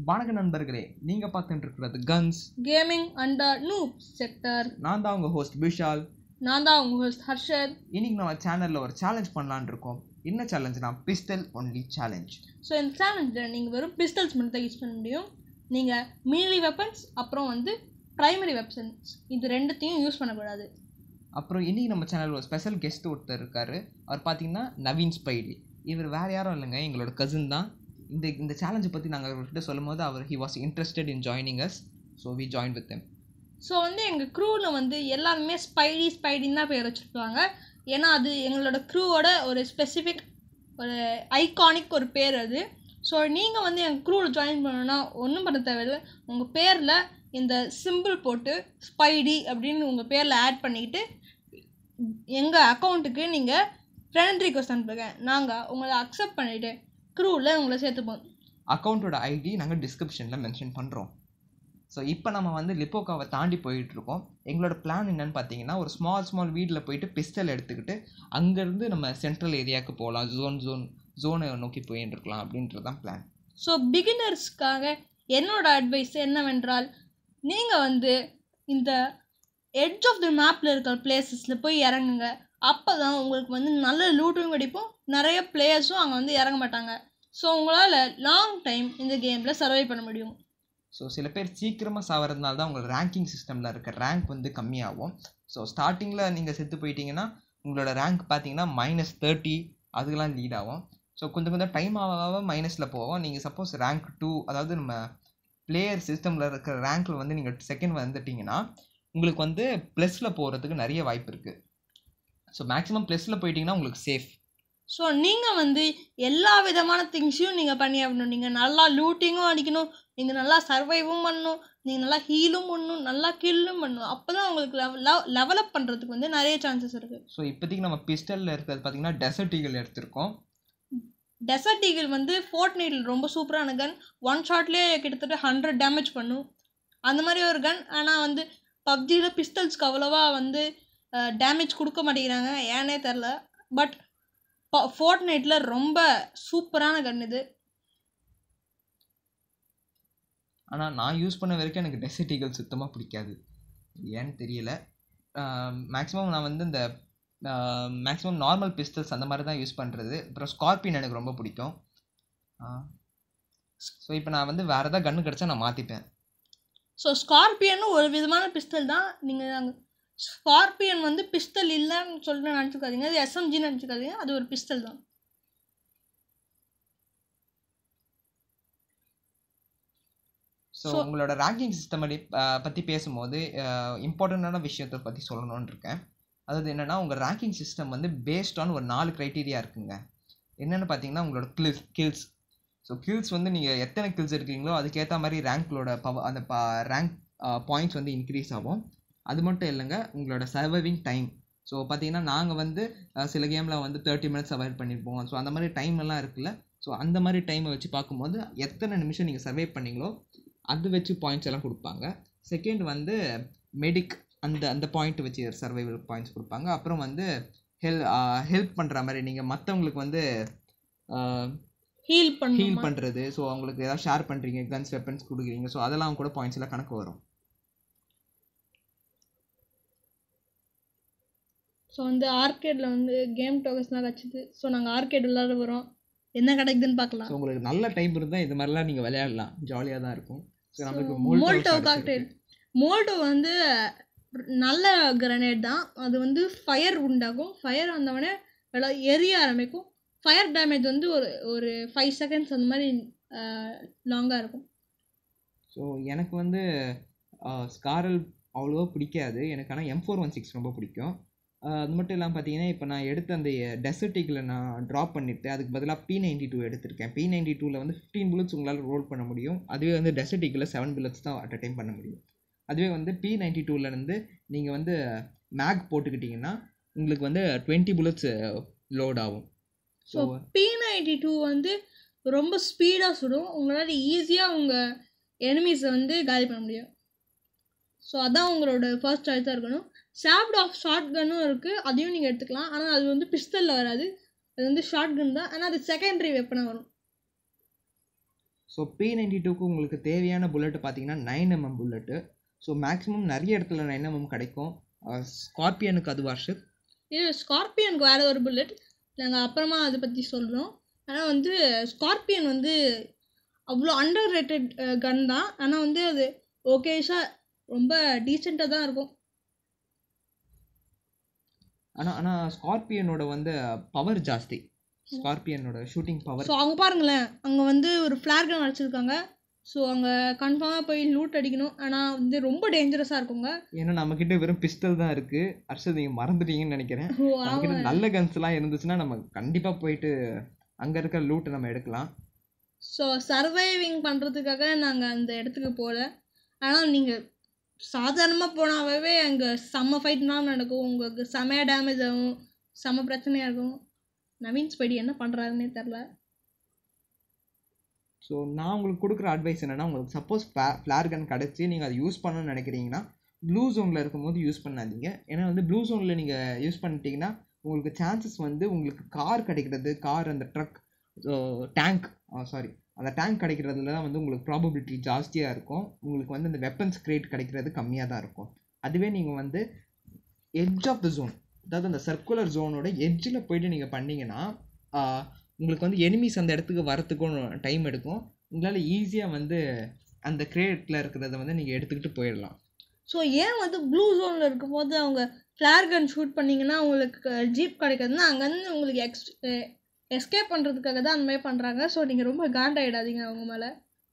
வணக்க நண்பர்களே நீங்கள் பார்த்துட்டு இருக்கிறது guns gaming under noob sector நான் தான் உங்கள் ஹோஸ்ட் விஷால் நான் தான் உங்கள் host ஹர்ஷத் இன்னைக்கு நம்ம சேனலில் ஒரு சேலஞ்ச் பண்ணலான்னு இருக்கோம் என்ன சேலஞ்ச்னா பிஸ்டல் ஒன்லி சேலஞ்ச் ஸோ இந்த சேலஞ்சில் நீங்கள் வெறும் பிஸ்டல்ஸ் மட்டும் தான் யூஸ் பண்ண முடியும் நீங்கள் மீலி வெப்பன்ஸ் அப்புறம் வந்து ப்ரைமரி வெப்பன்ஸ் இது ரெண்டுத்தையும் யூஸ் பண்ணக்கூடாது அப்புறம் இன்னைக்கு நம்ம சேனலில் ஒரு ஸ்பெஷல் கெஸ்ட் ஒருத்தர் இருக்கார் அவர் பார்த்தீங்கன்னா நவீன் ஸ்பைலி இவர் வேறு யாரும் இல்லைங்க எங்களோட கசின் தான் இந்த இந்த சேலஞ்சை பற்றி நாங்கள் அவர்கிட்ட சொல்லும் போது அவர் he was interested in joining us so we join with them so வந்து எங்கள் க்ரூவில் வந்து எல்லாருமே ஸ்பைடி ஸ்பைடின்னு தான் பேர் வச்சுருப்பாங்க ஏன்னா அது எங்களோட க்ரூவோட ஒரு ஸ்பெசிஃபிக் ஒரு ஐகானிக் ஒரு பேர் அது ஸோ நீங்கள் வந்து எங்கள் க்ரூவில் ஜாயின் பண்ணணும்னா ஒன்றும் பண்ண தேவையில்லை உங்கள் பேரில் இந்த சிம்பிள் போட்டு ஸ்பைடி அப்படின்னு உங்கள் பேரில் ஆட் பண்ணிக்கிட்டு எங்கள் அக்கௌண்ட்டுக்கு நீங்கள் ஃப்ரெண்ட் ரிக்வஸ்ட் அனுப்புங்க நாங்கள் உங்களை அக்செப்ட் பண்ணிவிட்டு க்ரூவில் உங்களை சேர்த்துப்போம் அக்கௌண்ட்டோட ஐடி நாங்கள் டிஸ்கிரிப்ஷனில் மென்ஷன் பண்ணுறோம் ஸோ இப்போ நம்ம வந்து லிப்போக்காவை தாண்டி போயிட்டு இருக்கோம் எங்களோட பிளான் என்னன்னு பார்த்தீங்கன்னா ஒரு ஸ்மால் ஸ்மால் வீட்டில் போயிட்டு பிஸ்டல் எடுத்துக்கிட்டு அங்கேருந்து நம்ம சென்ட்ரல் ஏரியாவுக்கு போகலாம் ஜோன் ஜோன் ஜோனை நோக்கி போயிட்டு இருக்கலாம் அப்படின்றது தான் பிளான் ஸோ பிகினர்ஸ்க்காக என்னோட அட்வைஸ் என்னவென்றால் நீங்கள் வந்து இந்த எட்ஜ் ஆஃப் த மேப்பில் இருக்கிற பிளேசஸில் போய் இறங்குங்க அப்போ தான் உங்களுக்கு வந்து நல்ல லூட்டும் கிடைக்கும் நிறைய பிளேயர்ஸும் அங்கே வந்து இறங்க மாட்டாங்க ஸோ உங்களால் லாங் டைம் இந்த கேமில் சர்வை பண்ண முடியும் ஸோ சில பேர் சீக்கிரமாக சாவறதுனால தான் உங்களோட ரேங்கிங் சிஸ்டமில் இருக்க ரேங்க் வந்து கம்மியாகும் ஸோ ஸ்டார்டிங்கில் நீங்கள் செத்து போயிட்டீங்கன்னா உங்களோட ரேங்க் பார்த்தீங்கன்னா மைனஸ் தேர்ட்டி அதுக்கெல்லாம் லீட் ஆகும் ஸோ கொஞ்சம் கொஞ்சம் டைம் ஆக மைனஸில் போகும் நீங்கள் சப்போஸ் ரேங்க் டூ அதாவது நம்ம பிளேயர் சிஸ்டமில் இருக்கிற ரேங்க்கில் வந்து நீங்கள் செகண்ட் வந்துட்டீங்கன்னா உங்களுக்கு வந்து ப்ளஸில் போகிறதுக்கு நிறைய வாய்ப்பு இருக்குது ஸோ மேக்ஸிமம் ப்ளஸில் போயிட்டீங்கன்னா உங்களுக்கு சேஃப் ஸோ நீங்கள் வந்து எல்லா விதமான திங்ஸையும் நீங்கள் பண்ணி ஆகணும் நீங்கள் நல்லா லூட்டிங்கும் அடிக்கணும் நீங்கள் நல்லா சர்வைவும் பண்ணணும் நீங்கள் நல்லா ஹீலும் பண்ணணும் நல்லா கில்லும் பண்ணணும் அப்போ தான் உங்களுக்கு லெவ லெவலப் பண்ணுறதுக்கு வந்து நிறைய சான்சஸ் இருக்குது ஸோ இப்போதைக்கு நம்ம பிஸ்டலில் இருக்கிறது பார்த்தீங்கன்னா டெசர்ட் ஈகிள் எடுத்திருக்கோம் டெசர்ட் ஈகிள் வந்து ஃபோர்ட் நைட்டில் ரொம்ப சூப்பரான கன் ஒன் ஷாட்லேயே கிட்டத்தட்ட ஹண்ட்ரட் டேமேஜ் பண்ணும் அந்த மாதிரி ஒரு கன் ஆனால் வந்து பப்ஜியில் பிஸ்டல்ஸ்க்கு அவ்வளோவா வந்து டேமேஜ் கொடுக்க மாட்டேங்கிறாங்க ஏனே தெரில பட் ஃபோர்ட் நைட்டில் ரொம்ப சூப்பரான கன் இது ஆனால் நான் யூஸ் பண்ண வரைக்கும் எனக்கு டெசர்ட் ஈகிள் சுத்தமாக பிடிக்காது ஏன்னு தெரியல மேக்ஸிமம் நான் வந்து இந்த மேக்ஸிமம் நார்மல் பிஸ்டல்ஸ் அந்த மாதிரி தான் யூஸ் பண்ணுறது அப்புறம் ஸ்கார்பியன் எனக்கு ரொம்ப பிடிக்கும் ஸோ இப்போ நான் வந்து வேறு ஏதாவது கன்று கிடச்சா நான் மாற்றிப்பேன் ஸோ ஸ்கார்பியனும் ஒரு விதமான பிஸ்டல் தான் நீங்கள் அங்கே ஸ்கார்பியன் வந்து பிஸ்டல் இல்லைன்னு சொல்லிட்டு நினச்சிக்காதீங்க அது எஸ்எம்ஜின்னு நினச்சிக்காதீங்க அது ஒரு பிஸ்டல் தான் ஸோ உங்களோட ரேங்கிங் சிஸ்டம் பற்றி பேசும்போது இம்பார்ட்டண்ட்டான விஷயத்தை பற்றி சொல்லணும்னு இருக்கேன் அதாவது என்னென்னா உங்கள் ரேங்கிங் சிஸ்டம் வந்து பேஸ்ட் ஆன் ஒரு நாலு க்ரைட்டீரியா இருக்குங்க என்னென்னு பார்த்தீங்கன்னா உங்களோட கில்ஸ் கில்ஸ் ஸோ கில்ஸ் வந்து நீங்கள் எத்தனை கில்ஸ் இருக்கீங்களோ அதுக்கேற்ற மாதிரி ரேங்க்களோட பவ அந்த ப ரேங்க் பாயிண்ட்ஸ் வந்து இன்க்ரீஸ் ஆகும் அது மட்டும் இல்லைங்க உங்களோட சர்வைவிங் டைம் ஸோ பார்த்தீங்கன்னா நாங்கள் வந்து சில கேமில் வந்து தேர்ட்டி மினிட்ஸ் சர்வைவ் பண்ணியிருப்போம் ஸோ அந்த மாதிரி டைம் எல்லாம் இருக்குல்ல ஸோ அந்த மாதிரி டைமை வச்சு பார்க்கும்போது எத்தனை நிமிஷம் நீங்கள் சர்வை பண்ணீங்களோ அது வச்சு பாயிண்ட்ஸ் எல்லாம் கொடுப்பாங்க செகண்ட் வந்து மெடிக் அந்த அந்த பாயிண்ட் வச்சு சர்வைவல் பாயிண்ட்ஸ் கொடுப்பாங்க அப்புறம் வந்து ஹெல் ஹெல்ப் பண்ணுற மாதிரி நீங்கள் மற்றவங்களுக்கு வந்து ஹீல் பண்ண ஹீல் பண்ணுறது ஸோ அவங்களுக்கு ஏதாவது ஷேர் பண்ணுறீங்க கன்ஸ் வெப்பன்ஸ் கொடுக்குறீங்க ஸோ அதெல்லாம் கூட பாயிண்ட்ஸ் எல்லாம் கணக்கு வரும் ஸோ வந்து ஆர்கேடில் வந்து கேம் டோக்கன்ஸ்லாம் கிடச்சிது ஸோ நாங்கள் ஆர்கேட் விளாட வரோம் என்ன கிடைக்குதுன்னு பார்க்கலாம் ஸோ உங்களுக்கு நல்ல டைம் இருந்தால் இது மாதிரிலாம் நீங்கள் விளையாடலாம் ஜாலியாக தான் இருக்கும் ஸோ நம்மளுக்கு மோல்டோ காக்டெயில் மோல்டோ வந்து நல்ல கிரனேட் தான் அது வந்து ஃபயர் உண்டாகும் ஃபயர் வந்தவொடனே எல்லாம் எரிய ஆரம்பிக்கும் ஃபயர் டேமேஜ் வந்து ஒரு ஒரு ஃபைவ் செகண்ட்ஸ் அந்த மாதிரி லாங்காக இருக்கும் ஸோ எனக்கு வந்து ஸ்காரல் அவ்வளோவா பிடிக்காது எனக்கு ஆனால் எம் ஃபோர் ஒன் சிக்ஸ் ரொம்ப பிடிக்கும் அது மட்டும் இல்லாமல் பார்த்தீங்கன்னா இப்போ நான் எடுத்த அந்த டெசர்ட்டிக்கில் நான் ட்ராப் பண்ணிவிட்டு அதுக்கு பதிலாக பி நைன்டி டூ எடுத்திருக்கேன் பி நைன்டி டூவில் வந்து ஃபிஃப்டீன் புல்லட்ஸ் உங்களால் ரோல் பண்ண முடியும் அதுவே வந்து டெசர்ட்டிக்கில் செவன் புல்லட்ஸ் தான் அட் அ டைம் பண்ண முடியும் அதுவே வந்து பி நைன்டி டூலேருந்து நீங்கள் வந்து மேக் போட்டுக்கிட்டிங்கன்னா உங்களுக்கு வந்து டுவெண்ட்டி புல்லட்ஸ் லோட் ஆகும் ஸோ பி நைன்டி டூ வந்து ரொம்ப ஸ்பீடாக சுடும் உங்களால் ஈஸியாக உங்கள் எனிமீஸை வந்து காலி பண்ண முடியும் ஸோ அதான் உங்களோட ஃபர்ஸ்ட் சாய்ஸாக இருக்கணும் சாப்ட் ஆஃப் ஷார்ட் கன்னும் இருக்குது அதையும் நீங்கள் எடுத்துக்கலாம் ஆனால் அது வந்து பிஸ்டலில் வராது அது வந்து ஷார்ட் கன் தான் ஆனால் அது செகண்டரி வெப்பனாக வரும் ஸோ பி நைன்டி டூக்கு உங்களுக்கு தேவையான புல்லட்டு பார்த்தீங்கன்னா nine MM bullet so maximum நிறைய இடத்துல நைன் எம்எம் கிடைக்கும் ஸ்கார்பியனுக்கு அது வருஷம் இது ஸ்கார்பியனுக்கு வேறு ஒரு புல்லட் நாங்கள் அப்புறமா அதை பற்றி சொல்கிறோம் ஆனால் வந்து ஸ்கார்பியன் வந்து அவ்வளோ அண்டர் ரேட்டட் கன் தான் ஆனால் வந்து அது ஓகேஷாக ரொம்ப டீசெண்டாக தான் இருக்கும் ஆனால் ஆனால் ஸ்கார்பியனோட வந்து பவர் ஜாஸ்தி ஸ்கார்பியனோட ஷூட்டிங் பவர் ஸோ அவங்க பாருங்களேன் அங்கே வந்து ஒரு ஃப்ளார் கன் அடிச்சிருக்காங்க ஸோ அங்கே கன்ஃபார்மாக போய் லூட் அடிக்கணும் ஆனால் வந்து ரொம்ப டேஞ்சரஸாக இருக்குங்க ஏன்னா நம்மக்கிட்ட வெறும் பிஸ்டல் தான் இருக்குது அர்ஷத் நீங்கள் மறந்துட்டீங்கன்னு நினைக்கிறேன் ஓ நம்மக்கிட்ட நல்ல கன்ஸ்லாம் இருந்துச்சுன்னா நம்ம கண்டிப்பாக போயிட்டு அங்கே இருக்கிற லூட்டை நம்ம எடுக்கலாம் ஸோ சர்வைவிங் பண்ணுறதுக்காக நாங்கள் அந்த இடத்துக்கு போகல ஆனால் நீங்கள் சாதாரணமாக போனாவே அங்கே செம்ம ஃபைட்லாம் நடக்கும் உங்களுக்கு செமையாக டேமேஜ் ஆகும் செம்ம பிரச்சனையாக இருக்கும் நவீன் ஸ்பைடி என்ன பண்ணுறாருன்னே தெரில ஸோ நான் உங்களுக்கு கொடுக்குற அட்வைஸ் என்னன்னா உங்களுக்கு சப்போஸ் ஃப்ளார் கன் கிடச்சி நீங்கள் அதை யூஸ் பண்ணணும்னு நினைக்கிறீங்கன்னா ப்ளூ ஜோனில் இருக்கும்போது யூஸ் பண்ணாதீங்க ஏன்னா வந்து ப்ளூ ஜோனில் நீங்கள் யூஸ் பண்ணிட்டீங்கன்னா உங்களுக்கு சான்சஸ் வந்து உங்களுக்கு கார் கிடைக்கிறது கார் அந்த ட்ரக் டேங்க் சாரி அந்த டேங்க் கிடைக்கிறதுல தான் வந்து உங்களுக்கு ப்ராபபிலிட்டி ஜாஸ்தியாக இருக்கும் உங்களுக்கு வந்து அந்த வெப்பன்ஸ் கிரியேட் கிடைக்கிறது கம்மியாக தான் இருக்கும் அதுவே நீங்கள் வந்து எட்ஜ் ஆஃப் த ஜோன் அதாவது அந்த சர்க்குலர் ஜோனோட எட்ஜில் போயிட்டு நீங்கள் பண்ணீங்கன்னா ஆஹ், உங்களுக்கு வந்து எனிமீஸ் அந்த இடத்துக்கு வரத்துக்கும் டைம் எடுக்கும் உங்களால் ஈஸியாக வந்து அந்த கிரேட்டில் இருக்கிறத வந்து நீங்கள் எடுத்துக்கிட்டு போயிடலாம் ஸோ ஏன் வந்து ப்ளூ ஜோனில் இருக்கும்போது அவங்க ஃப்ளார் கன் ஷூட் பண்ணிங்கன்னா உங்களுக்கு ஜீப் கிடைக்காதுன்னா அங்கேருந்து உங்களுக்கு எக்ஸ் எஸ்கேப் பண்ணுறதுக்காக தான் அந்த மாதிரி பண்ணுறாங்க ஸோ நீங்கள் ரொம்ப காண்டாயிடாதீங்க அவங்க மேலே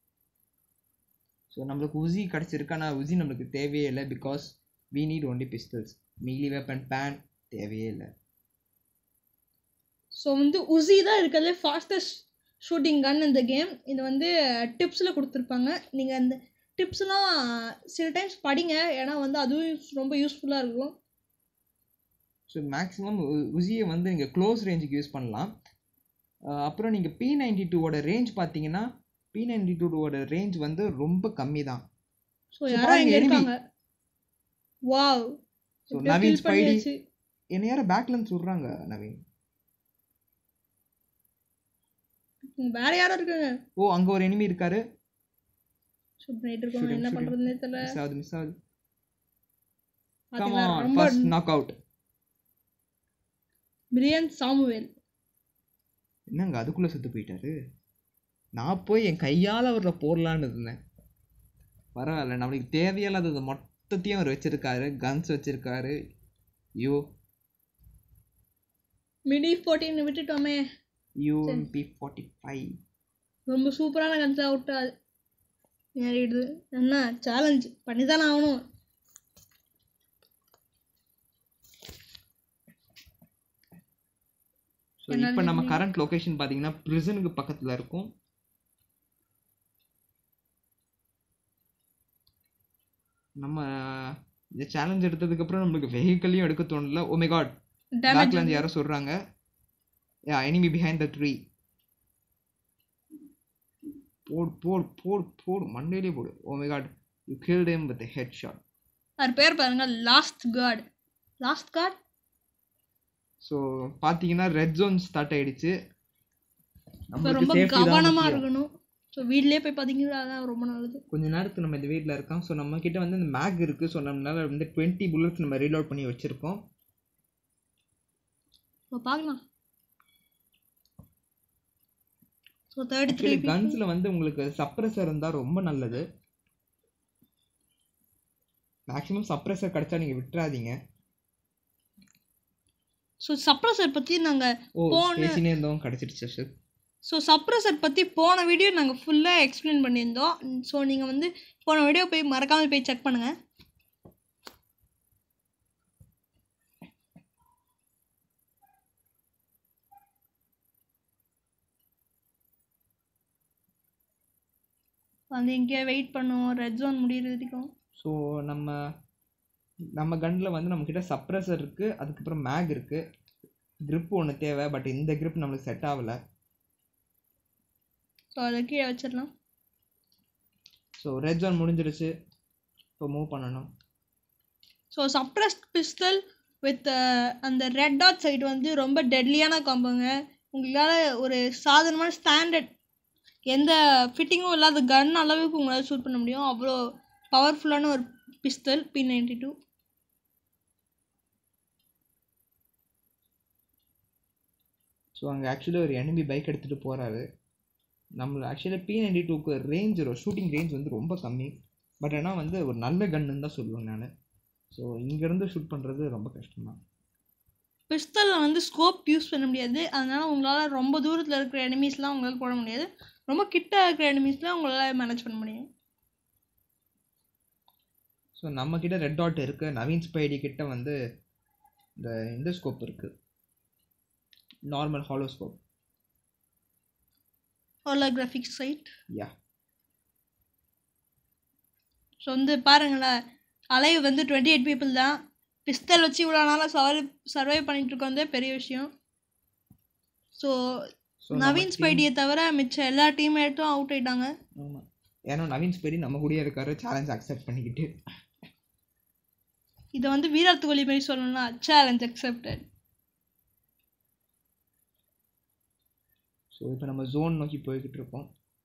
ஸோ நம்மளுக்கு உசி கிடச்சிருக்கு ஆனால் உசி நம்மளுக்கு தேவையே இல்லை because we need only pistols melee weapon pan தேவையே இல்லை ஸோ வந்து உசி தான் இருக்கிறதுலே ஃபாஸ்டஸ்ட் ஷூட்டிங் கன் இந்த கேம் இது வந்து டிப்ஸில் கொடுத்துருப்பாங்க நீங்கள் அந்த டிப்ஸ்லாம் சில டைம்ஸ் படிங்க ஏன்னா வந்து அதுவும் ரொம்ப யூஸ்ஃபுல்லாக இருக்கும் ஸோ மேக்ஸிமம் உசியை வந்து நீங்கள் க்ளோஸ் ரேஞ்சுக்கு யூஸ் பண்ணலாம் அஹ் அப்புறம் நீங்கள் பி நைன்டி டூவோட ரேஞ்ச் பார்த்தீங்கன்னா பி நைன்டி டூவோட ரேஞ்ச் வந்து ரொம்ப கம்மி தான் ஸோ So, யாரோ பாருங்க, இங்கே enemy. இருக்காங்க வாவ் ஸோ நவீன் ஸ்பைடி என்ன யாரும் பேக்லேருந்து சொல்கிறாங்க நவீன் வேற யாரும் இருக்காங்க ஓ அங்கே ஒரு enemy இருக்காரு ஷூட் பண்ணிட்டு இருக்கோம் Shoot him, என்ன shoot him. பண்ணுறதுனே தெரியல மிஸ் ஆகுது மிஸ் ஆகுது கம் பாத்தீங்களா, ஆன் ரொம்ப first knock out Brian Samuel என்னங்க அதுக்குள்ளே செத்து போயிட்டாரு நான் போய் என் கையால் அவரை போடலான்னு இருந்தேன் பரவாயில்ல நம்மளுக்கு தேவையில்லாதது மொத்தத்தையும் அவர் வச்சிருக்காரு கன்ஸ் வச்சிருக்காரு யூ மிடி ஃபோர்டீன் விட்டுட்டோமே யூஎம்பி ஃபார்ட்டி ஃபைவ் ரொம்ப சூப்பரான கன்ஸாக விட்டு அது ஏறிடுது என்ன சேலஞ்ச் பண்ணி தானே ஆகணும் ஸோ இப்போ நம்ம கரண்ட் லொகேஷன் பார்த்தீங்கன்னா ப்ரிசனுக்கு பக்கத்தில் இருக்கும் நம்ம இந்த சேலஞ்ச் எடுத்ததுக்கப்புறம் நம்மளுக்கு வெஹிக்கலையும் எடுக்க தோணல ஓ மை காட் டேமேஜ் பேக்லேருந்து யாரோ சொல்கிறாங்க yeah enemy behind the tree போடு போடு போடு போடு மண்டையிலே போடு oh my god you killed him with headshot அவர் பேர் பாருங்க last god last god so பார்த்தீங்கன்னா ரெட் ஜோன் ஸ்டார்ட் ஆயிடுச்சு இப்போ ரொம்ப நம்மளுக்கு சேஃப்டி தான் கவனமாக முக்கியம். இருக்கணும் ஸோ வீட்லேயே போய் பார்த்தீங்கன்னா அதான் ரொம்ப நல்லது கொஞ்ச நேரத்துக்கு நம்ம இந்த வீட்டில் இருக்கோம் ஸோ நம்ம கிட்ட வந்து இந்த மேக் இருக்குது ஸோ நம்மளால வந்து டுவெண்ட்டி புல்லட்ஸ் நம்ம ரீலோட் பண்ணி வச்சுருக்கோம் இப்போ பார்க்கலாம் ஸோ தேர்ட்டி த்ரீ ஆக்சுவலி கன்ஸில் வந்து உங்களுக்கு சப்ரஸர் இருந்தால் ரொம்ப நல்லது மேக்ஸிமம் சப்ரஸர் கிடைச்சா நீங்கள் விட்டுறாதீங்க ஸோ சப்ரஸர் பற்றி நாங்கள் ஓ போன- பேசினே இருந்தோம் கிடச்சிடுச்சு சார் ஸோ சப்ரஸர் பற்றி போன வீடியோ நாங்கள் ஃபுல்லாக எக்ஸ்பிளைன் பண்ணியிருந்தோம் ஸோ நீங்கள் வந்து போன வீடியோ போய் மறக்காமல் போய் செக் பண்ணுங்கள் வந்து இங்கேயே வெயிட் பண்ணுவோம் ரெட் ஜோன் முடியிற வரைக்கும் ஸோ நம்ம நம்ம கன்னில் வந்து நம்மக்கிட்ட சப்ரஸர் இருக்குது அதுக்கப்புறம் மேக் இருக்குது grip ஒன்று தேவை பட் இந்த grip நம்மளுக்கு செட் ஆகலை ஸோ அதை கீழே வச்சிடலாம் ஸோ ரெட் ஜோன் முடிஞ்சிருச்சு இப்போ மூவ் பண்ணணும் ஸோ சப்ரஸ்ட் பிஸ்டல் வித் அந்த ரெட் டாட் சைடு வந்து ரொம்ப டெட்லியான காம்புங்க உங்களால் ஒரு சாதாரணமான ஸ்டாண்டர்ட் எந்த ஃபிட்டிங்கும் இல்லாத கன் அளவுக்கு உங்களால் ஷூட் பண்ண முடியும் அவ்வளோ பவர்ஃபுல்லான ஒரு pistol P ninety two so அங்கே ஆக்சுவலி ஒரு enemy பைக் எடுத்துகிட்டு போகிறாரு நம்மள ஆக்சுவலாக பி நைன்டி டூக்கு ரேஞ்ச் ஷூட்டிங் ரேஞ்ச் வந்து ரொம்ப கம்மி பட் ஆனால் வந்து ஒரு நல்ல கன்னுன்னு தான் சொல்லுவேன் நான் ஸோ இங்கேருந்து ஷூட் பண்ணுறது ரொம்ப கஷ்டம் தான் பிஸ்தலில் வந்து ஸ்கோப் யூஸ் பண்ண முடியாது அதனால உங்களால் ரொம்ப தூரத்தில் இருக்கிற எனிமீஸ்லாம் உங்களால் போட முடியாது ரொம்ப கிட்ட இருக்கிற எனிமீஸ்லாம் உங்களால் மேனேஜ் பண்ண முடியும் ஸோ நம்மக்கிட்ட ரெட் டாட் இருக்குது நவீன் ஸ்பைடி கிட்ட வந்து இந்த இந்த ஸ்கோப் இருக்குது normal halo scope holographic sight yeah so வந்து பாருங்களேன் அலைவ் வந்து டுவெண்ட்டி எயிட் பீப்புள் தான் பிஸ்தல் வச்சு இவ்வளோ நாளாக சர்வை சர்வை பண்ணிட்டு இருக்கோம் பெரிய விஷயம் ஸோ ஸோ நவீன் ஸ்பைடியை தவிர மிச்ச எல்லா டீம்மேட்டும் அவுட் ஆயிட்டாங்க ஆமாம் ஏன்னா நவீன் ஸ்பைடி நம்ம கூடயே இருக்காரு சேலஞ்ச் அக்செப்ட் பண்ணிக்கிட்டு இதை வந்து வீராத்து கோலி மாதிரி சொல்லணும்னா சேலஞ்ச் அக்செப்டட் ஸோ இப்போ நம்ம ஜோன் நோக்கி போய்கிட்டு இருக்கோம்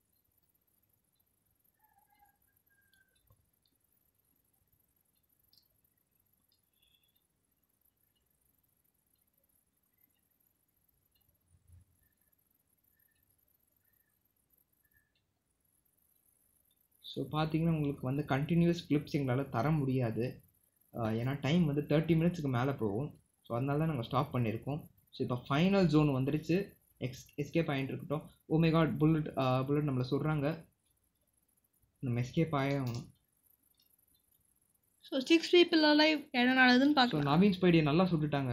ஸோ பார்த்தீங்கன்னா உங்களுக்கு வந்து கண்டினியூஸ் கிளிப்ஸ் எங்களால் தர முடியாது ஆஹ் ஏன்னா டைம் வந்து தேர்ட்டி மினிட்ஸ்க்கு மேலே போகும் ஸோ அதனால தான் நாங்கள் ஸ்டாப் பண்ணியிருக்கோம் ஸோ இப்போ ஃபைனல் ஜோன் வந்துருச்சு எக்ஸ் எஸ்கேப் ஆகிட்டு இருக்கட்டும் ஓமே காட் புல்லட் புல்லட் நம்மளை சொல்கிறாங்க நம்ம எஸ்கேப் ஆகவே ஆகணும் ஸோ சிக்ஸ் பீப்புள் அலைவ் என்ன நடக்குதுன்னு ஸோ பார்க்கலாம் நவீன் ஸ்பைடியை நல்லா சுட்டுட்டாங்க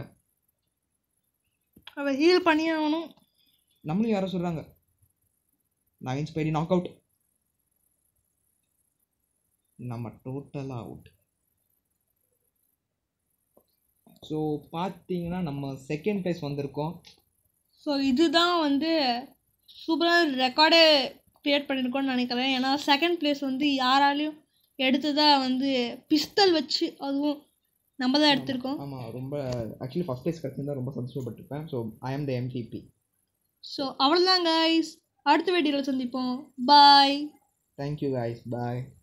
அவள் ஹீல் பண்ணி ஆகணும் நம்மளும் யாரோ சொல்கிறாங்க நவீன் ஸ்பைடி நாக் அவுட் நம்ம டோட்டலாக அவுட் ஸோ பார்த்தீங்கன்னா நம்ம செகண்ட் ப்ளேஸ் வந்திருக்கோம் ஸோ இதுதான் வந்து சூப்பராக ரெக்கார்டே க்ரியேட் பண்ணியிருக்கோம்னு நினைக்கிறேன் ஏன்னா செகண்ட் பிளேஸ் வந்து யாராலையும் எடுத்ததாக வந்து பிஸ்தல் வச்சு அதுவும் நம்ம தான் எடுத்திருக்கோம் ஆமாம் ரொம்ப ஆக்சுவலி ஃபஸ்ட் ப்ளேஸ் கிடச்சிருந்தா ரொம்ப சந்தோஷப்பட்டிருப்பேன் so I am the MTB so அவ்வளோதான் கைஸ் அடுத்த வீடியோவில் சந்திப்போம் பாய் தேங்க்யூ guys பாய்